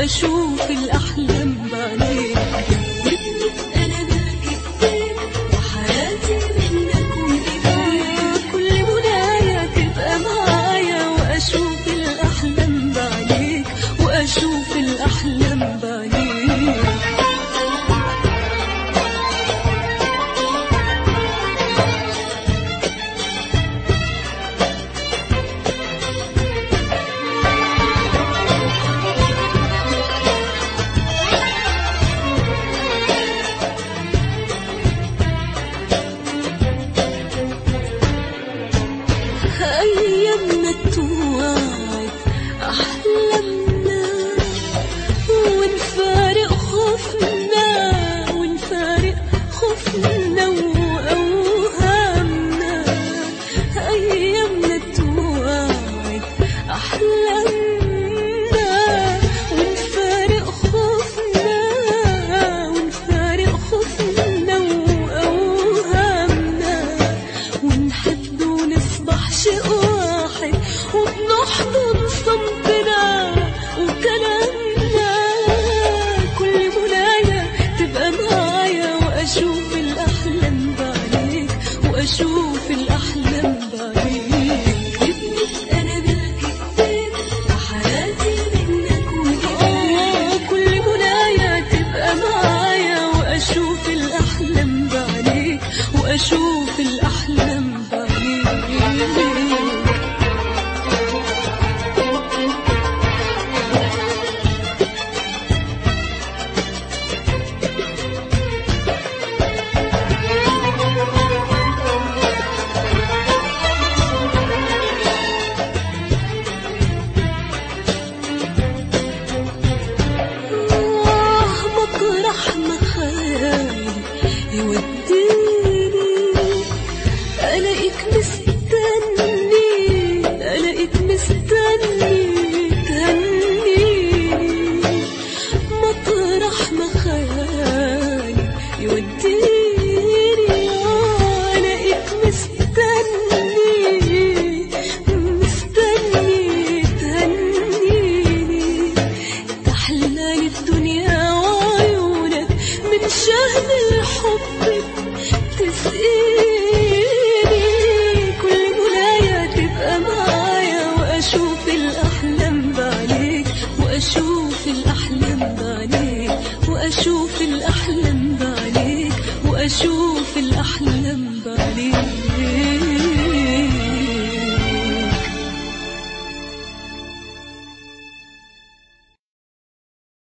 واشوف الاحلام بعينيك أنا بحكي كتير وحياتي منك وإيديك كل منايا تبقى معايا واشوف الاحلام بعينيك واشوف الاحلام بعينيك أيامنا توعد أحلامنا ونفارق خوفنا ونفارق خوفنا وأوهامنا أيامنا توعد أحلامنا ونفارق خوفنا ونفارق خوفنا وأوهامنا ونحب ونصبح شيء واحد وبنحضن صمتنا وكلامنا كل منايا تبقى معايا واشوف الاحلام بعينيك واشوف الاحلام بعينيك أنا بحكي كتير وحياتي منك وإيديك آه، كل منايا تبقى معايا واشوف الاحلام بعينيك واشوف الاحلام بعينيك آه، مطرح ما خيالي يوديني ألاقيك مستني ألاقيك مستني تهنيني مطرح ما خيالي يوديني آه، ألاقيك مستني مستني تهنيني تحلى لي الدنيا وعيونك من شهد الحب تسقيني كل منايا تبقى معايا واشوف الاحلام بعينيك واشوف الاحلام بعينيك واشوف الاحلام بعينيك واشوف الاحلام